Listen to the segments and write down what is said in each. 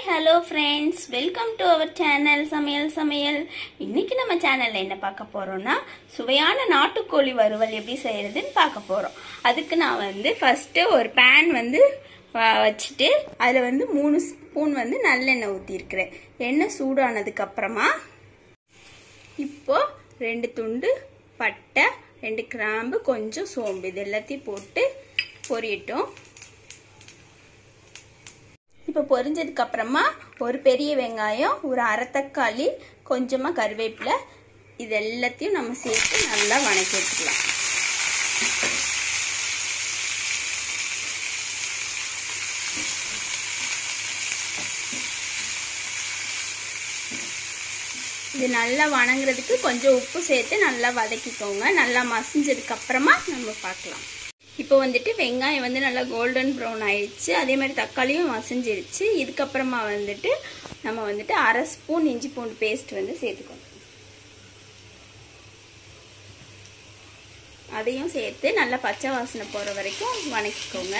hello friends welcome to our channel சமையல் சமையல் இன்னைக்கு நம்ம சேனல்ல என்ன பார்க்க போறோம்னா சுவையான நாட்டுக்கோழி வறுவல் எப்படி செய்யறதுன்னு பார்க்க போறோம் அதுக்கு நான் வந்து ஃபர்ஸ்ட் ஒரு பேன் வந்து வ- வச்சுட்டு அதில் வந்து மூணு ஸ்பூன் வந்து நல்லெண்ணெய் ஊற்றிருக்கிறேன் எண்ணெய் சூடானதுக்கு அப்புறமா இப்போ ரெண்டு துண்டு பட்டை ரெண்டு கிராம்பு கொஞ்சம் சோம்பு இது எல்லாத்தையும் போட்டு பொரியட்டும் இப்போ பொரிஞ்சதுக்கு அப்புறமா ஒரு பெரிய வெங்காயம் ஒரு அரை தக்காளி கொஞ்சமாக கருவேப்பிலை இது எல்லாத்தையும் நம்ம சேர்த்து நல்லா வணக்கி எடுத்துக்கலாம் இது நல்லா வணங்குறதுக்கு கொஞ்சம் உப்பு சேர்த்து நல்லா வதக்கிக்கோங்க நல்லா மசிஞ்சதுக்கு அப்புறமா நம்ம பார்க்கலாம் இப்போ வந்துட்டு வெங்காயம் வந்து நல்லா கோல்டன் ப்ரௌன் ஆயிடுச்சு அதே மாதிரி தக்காளியும் மசிஞ்சிருச்சு இதுக்கப்புறமா வந்துட்டு நம்ம வந்துட்டு அரை ஸ்பூன் இஞ்சி பூண்டு பேஸ்ட் வந்து சேர்த்துக்கணும் அதையும் சேர்த்து நல்லா பச்சை வாசனை போகிற வரைக்கும் வணக்கிக்கோங்க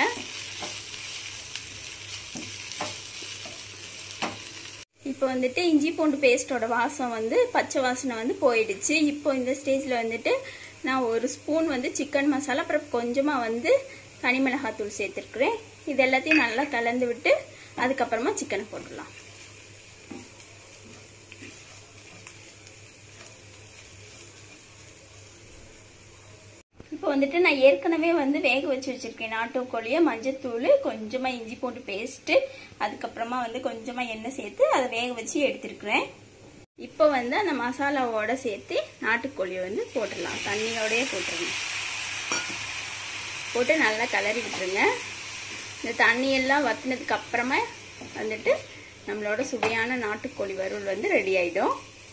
இப்போ வந்துட்டு இஞ்சி பூண்டு பேஸ்ட்டோட வாசம் வந்து பச்சை வாசனை வந்து போயிடுச்சு இப்போ இந்த ஸ்டேஜில் வந்துட்டு நான் ஒரு ஸ்பூன் வந்து சிக்கன் மசாலா அப்புறம் கொஞ்சமாக வந்து தனி மிளகாத்தூள் சேர்த்துருக்குறேன் இது எல்லாத்தையும் நல்லா கலந்து விட்டு அதுக்கப்புறமா சிக்கனை போட்டுடலாம் இப்போ வந்துட்டு நான் ஏற்கனவே வந்து வேக வச்சு வச்சிருக்கேன் நாட்டுக்கோழியை மஞ்சத்தூள் கொஞ்சமாக இஞ்சி பூண்டு பேஸ்ட்டு அதுக்கப்புறமா வந்து கொஞ்சமாக எண்ணெய் சேர்த்து அதை வேக வச்சு எடுத்துருக்குறேன் இப்போ வந்து அந்த மசாலாவோட சேர்த்து நாட்டுக்கோழியை வந்து போட்டுடலாம் தண்ணியோடயே போட்டுருங்க போட்டு நல்லா கிளறி விட்டுருங்க இந்த தண்ணியெல்லாம் வத்தினதுக்கு அப்புறமா வந்துட்டு நம்மளோட சுவையான நாட்டுக்கோழி வறுவல் வந்து ரெடி ஆயிடும்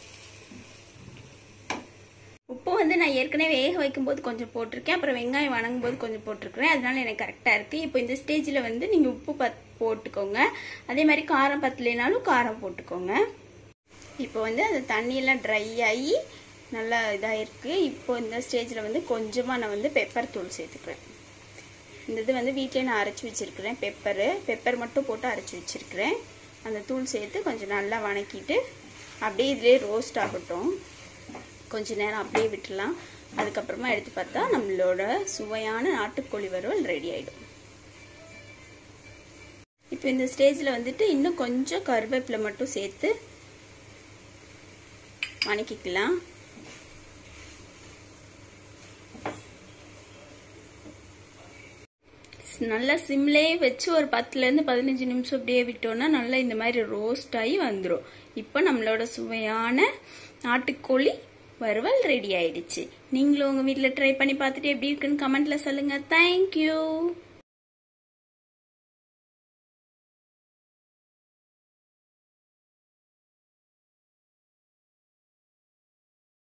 உப்பு வந்து நான் ஏற்கனவே வேக வைக்கும்போது கொஞ்சம் போட்டிருக்கேன் அப்புறம் வெங்காயம் வணங்கும் போது கொஞ்சம் போட்டிருக்கிறேன் அதனால எனக்கு கரெக்டாக இருக்குது இப்போ இந்த ஸ்டேஜில் வந்து நீங்கள் உப்பு பத் போட்டுக்கோங்க அதே மாதிரி காரம் பத்தலைனாலும் காரம் போட்டுக்கோங்க இப்போ வந்து அந்த தண்ணியெல்லாம் ட்ரை ஆகி நல்லா இதாக இருக்குது இப்போ இந்த ஸ்டேஜில் வந்து கொஞ்சமாக நான் வந்து பெப்பர் தூள் சேர்த்துக்கிறேன் இந்த இது வந்து வீட்டிலே நான் அரைச்சி வச்சுருக்கிறேன் பெப்பரு பெப்பர் மட்டும் போட்டு அரைச்சி வச்சுருக்கிறேன் அந்த தூள் சேர்த்து கொஞ்சம் நல்லா வணக்கிட்டு அப்படியே இதிலே ரோஸ்ட் ஆகட்டும் கொஞ்ச நேரம் அப்படியே விட்டுலாம் அதுக்கப்புறமா எடுத்து பார்த்தா நம்மளோட சுவையான நாட்டுக்கோழி வறுவல் ரெடி ஆயிடும் இப்போ இந்த ஸ்டேஜில் வந்துட்டு இன்னும் கொஞ்சம் கருவேப்பிலை மட்டும் சேர்த்து வணக்கிக்கலாம் நல்லா சிம்லேயே வச்சு ஒரு பத்துலேருந்து பதினஞ்சு நிமிஷம் அப்படியே விட்டோம்னா நல்லா இந்த மாதிரி ரோஸ்ட் ஆகி வந்துடும் இப்போ நம்மளோட சுவையான நாட்டுக்கோழி வறுவல் ரெடி ஆயிடுச்சு நீங்களும் உங்கள் வீட்டில் ட்ரை பண்ணி பார்த்துட்டு எப்படி இருக்குன்னு கமெண்ட்டில் சொல்லுங்கள் தேங்க்யூ